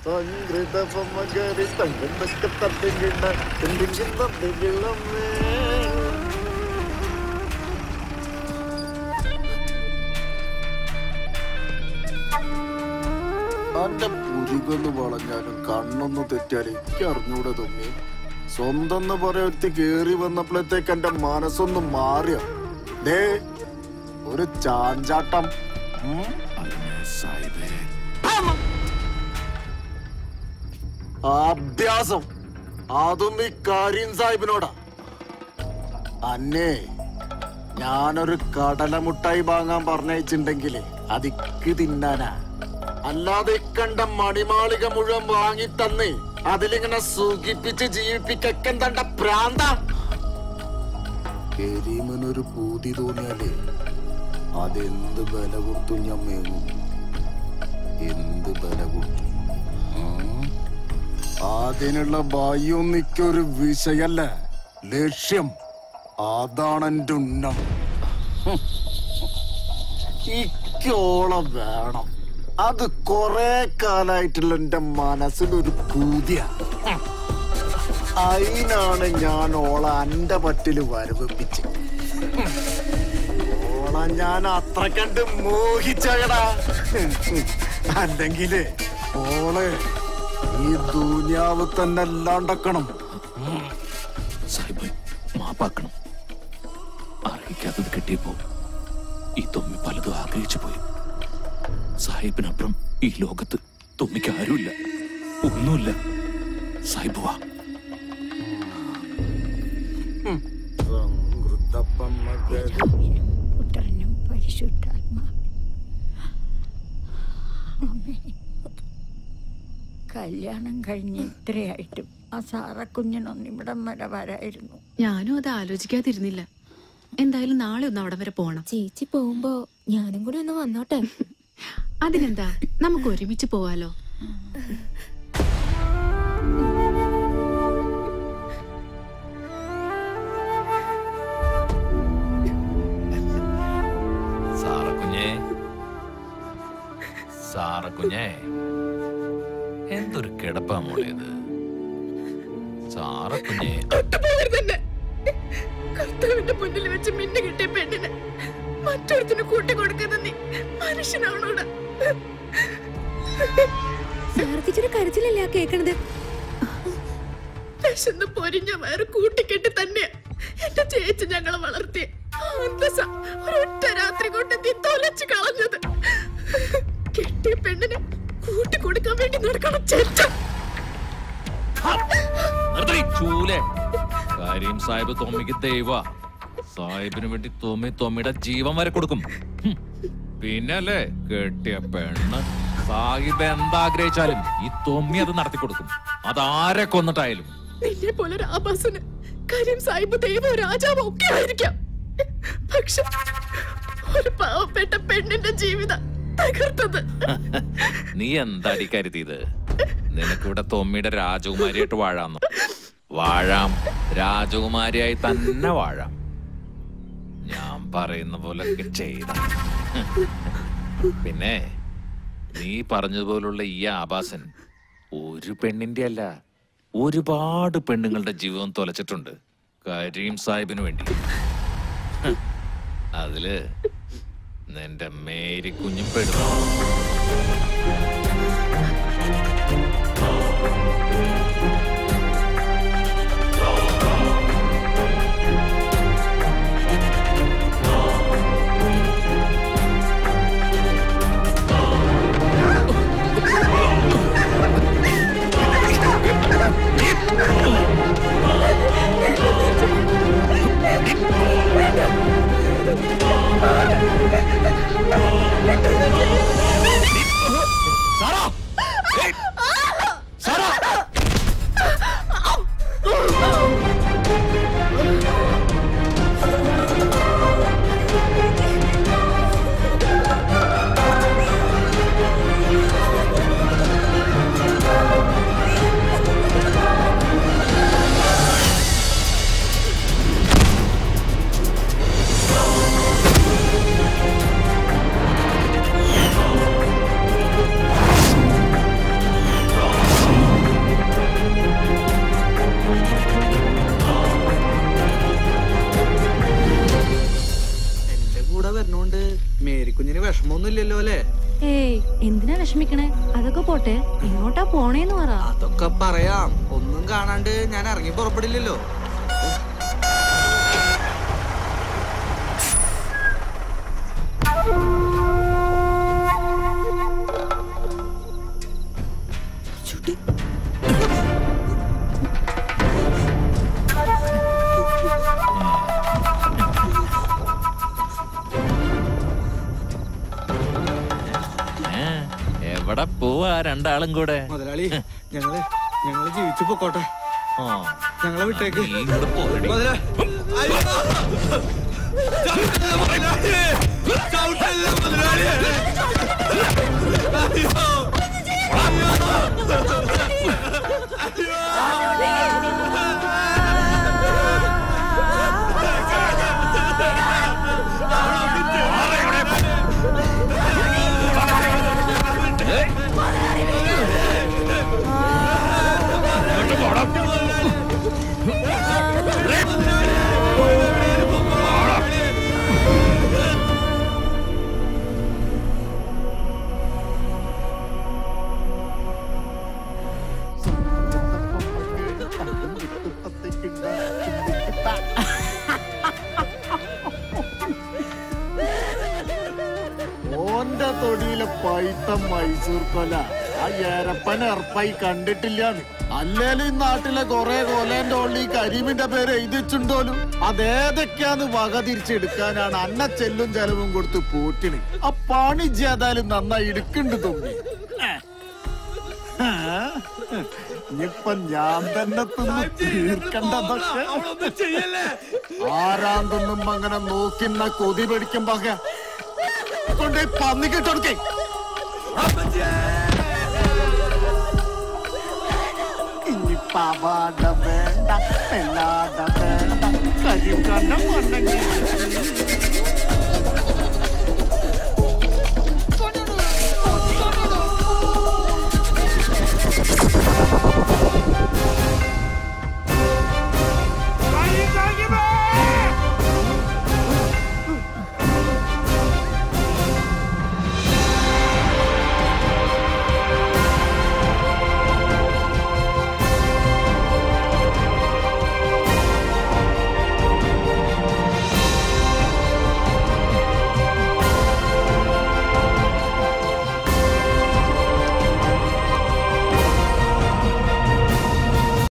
സംഗൃതപമകരി തങ്കത്തൊക്കെ തട്ടിങ്കിണ്ട എന്തെങ്കിലും തട്ടിങ്കിളമേ അന്റെ പുരികൊന്ന് വളഞ്ഞാലും കണ്ണൊന്ന് തെറ്റിയാൽ എനിക്ക് അറിഞ്ഞൂടെ തൊമ്മി സ്വന്തം എന്ന് പറയൊരുത്തി കേറി വന്നപ്പോഴത്തേക്ക് എന്റെ മനസ്സൊന്ന് മാറിയ ദേ ഒരു ചാഞ്ചാട്ടം ഉം. അഭ്യാസം അതും ഈ കരീം സാഹിബിനോടാ അന്നേ ഞാനൊരു കടലമുട്ടായി വാങ്ങാൻ പറഞ്ഞയച്ചിണ്ടെങ്കില് അതിക്ക് തിന്നാനാ അല്ലാതെ കണ്ട മണിമാളിക മുഴുവൻ വാങ്ങി തന്ന് അതിലിങ്ങനെ സുഖിപ്പിച്ച് ജീവിപ്പിക്കൻ തണ്ട പ്രാന്ത കരീമനൊരു പൂതി തോന്നിയാലേ അതെന്ത് ബല കൊടുത്തു ഞാൻ മേങ്ങും എന്ത് ബല കൊടുത്തു ഉം. അതിനുള്ള ഭയവും നിക്കൊരു വിഷയല്ല ലക്ഷ്യം അതാണ് എന്റെ ഉന്നം ഹും. ഇക്കോളം വേണം അത് കൊറേ കാലായിട്ടുള്ള എന്റെ മനസ്സിലൊരു കൂതിയ അതിനാണ് ഞാൻ ഓള എന്റെ പറ്റില് വരവിപ്പിച്ച് ഓള ഞാൻ അത്ര കണ്ട് മോഹിച്ചകടാ അല്ലെങ്കില് ഓള് ഈ ദൂന്യാവ് തന്നെ അല്ലാണ്ടക്കണം സാഹിബ് മാപ്പാക്കണം അറിയിക്കാത്തത് കിട്ടിയപ്പോ ഈ തൊമ്മി പലതും ആഗ്രഹിച്ചു പോയി സാഹിബിനപ്പുറം ഈ ലോകത്ത് തൊമ്മിക്ക് ആരുമില്ല ഒന്നുമില്ല സാഹിബ് വാ പുത്രനും പരിശുദ്ധാത്മാ കല്യാണം കഴിഞ്ഞ് ഇത്രയായിട്ടും ആ സാറക്കുഞ്ഞിനൊന്നും ഇവിടം വരെ വരായിരുന്നു ഞാനും അത് ആലോചിക്കാതിരുന്നില്ല എന്തായാലും നാളെ ഒന്ന് അവിടെ വരെ പോണം ചേച്ചി പോകുമ്പോ ഞാനും കൂടി ഒന്ന് വന്നോട്ടെ അതിനെന്താ നമുക്ക് ഒരുമിച്ച് പോവാലോ സാറക്കുഞ്ഞേ സാറക്കുഞ്ഞേ എന്തൊരു കിടപ്പാ മോളേത് സാറക്കുഞ്ഞേ തൊട്ടുപോകരുതെന്നെ കർത്താവിന്റെ മുന്നിൽ വെച്ച് മിന്നു കിട്ടിയ പെണ്ണിനെ മറ്റൊരുത്തിന് കൂട്ടിക്കൊടുക്കുന്ന നീ മനുഷ്യനാണോടാ സാർത്തിച്ചൊരു കരച്ചിലല്ലേ ആ കേക്കണത് വിശന്ന് പൊരിഞ്ഞ വയറ് കൂട്ടിക്കെട്ടി തന്നെയാ എന്റെ ചേച്ചി ഞങ്ങളെ വളർത്തിയ അന്തസ ഒരൊറ്റ രാത്രി കൊണ്ട് നീ തൊലച്ചു കളഞ്ഞത് കെട്ടിയ പെണ്ണിനെ കൂട്ടിക്കൊടുക്കാൻ വേണ്ടി നടക്കണം ചെറ്റം നിർത്തടി, ചൂലേ കാര്യം സാഹിബ് തൊമ്മിക്ക് ദൈവ സാഹിബിന് വേണ്ടി തൊമ്മി തൊമ്മിയുടെ ജീവൻ വരെ കൊടുക്കും ഹും. പിന്നല്ലേ കെട്ടിയ പെണ്ണ് സാഹിബ് എന്താഗ്രഹിച്ചാലും ഈ തൊമ്മി അത് നടത്തി കൊടുക്കും അതാരെ കൊന്നിട്ടായാലും നിന്നെ പോലെ ഒരു ആഭാസന് കാര്യം സാഹിബ് ദൈവം രാജാവ് ഒക്കെ ആയിരിക്കാം പക്ഷെ ഒരു പാവപ്പെട്ട പെണ്ണിന്റെ ജീവിതം തകർത്തത് നീ എന്താടി കരുതിയത് നിനക്കിവിടെ തൊമ്മിയുടെ രാജകുമാരിയായിട്ട് വാഴാന്നു വാഴാം രാജകുമാരിയായി തന്നെ വാഴാം ഞാൻ പറയുന്ന പോലൊക്കെ ചെയ്ത പിന്നെ നീ പറഞ്ഞതുപോലുള്ള ഈ ആഭാസൻ ഒരു പെണ്ണിന്റെ അല്ല ഒരുപാട് പെണ്ണുങ്ങളുടെ ജീവിതം തൊലച്ചിട്ടുണ്ട് കരീം സാഹിബിന് വേണ്ടി ഹ്, അതില് നിന്റെ മേരി കുഞ്ഞും പെടുന്നു ആ വിഷമിക്കണേ അതൊക്കെ പോട്ടെ എങ്ങോട്ടാ പോണേന്ന് പറ അതൊക്കെ പറയാം ഒന്നും കാണാണ്ട് ഞാൻ ഇറങ്ങി പുറപ്പെടില്ലല്ലോ ഏ, എവിടെ പോവാ രണ്ടാളും കൂടെ മുതലാളി ഞങ്ങള് ഞങ്ങള് ജീവിച്ചു പൊക്കോട്ടെ ആ, ഞങ്ങളെ വിട്ടേക്ക് നീ ഇങ്ങോട്ട് പോരടി. മുതലാ- അയ്യോ! ചവിട്ടല്ലേ മുതലാളി! ചവിട്ടല്ലേ മുതലാളി! അയ്യോ! ഓന്റെ തൊടിയിലെ പൈത്തം മൈസൂർ കൊല ആ ഏരപ്പൻ എറപ്പായി കണ്ടിട്ടില്ലാന്ന് അല്ലേലും ഈ നാട്ടിലെ കൊറേ കൊലേന്റെ ഉള്ളിൽ ഈ കരീമിന്റെ പേര് എഴുതിച്ചുണ്ടോലും അതേതൊക്കെയാന്ന് വക തിരിച്ചെടുക്കാനാണ് അന്ന ചെല്ലും ചെലവും കൊടുത്ത് പൂട്ടിന് ആ പണി ചെയ്താലും നന്നായി എടുക്കുന്നുണ്ട് തൊമ്മി ഇനിയിപ്പൊ ഞാൻ തന്നെ തിന്ന് തീർക്കണ്ടതൊക്കെ അവളൊന്നും ചെയ്യല്ലേ ആരാൻ തിന്നുമ്പോ അങ്ങനെ നോക്കിന്ന കൊതി പിടിക്കുമ്പോ കൊണ്ടേ പന്നിക്കിട്ടൊടുക്കേ ഇനി പവാട വേണ്ട പെല്ലാട വേണ്ട കരിം കണ്ണം കൊണ്ടെങ്കിൽ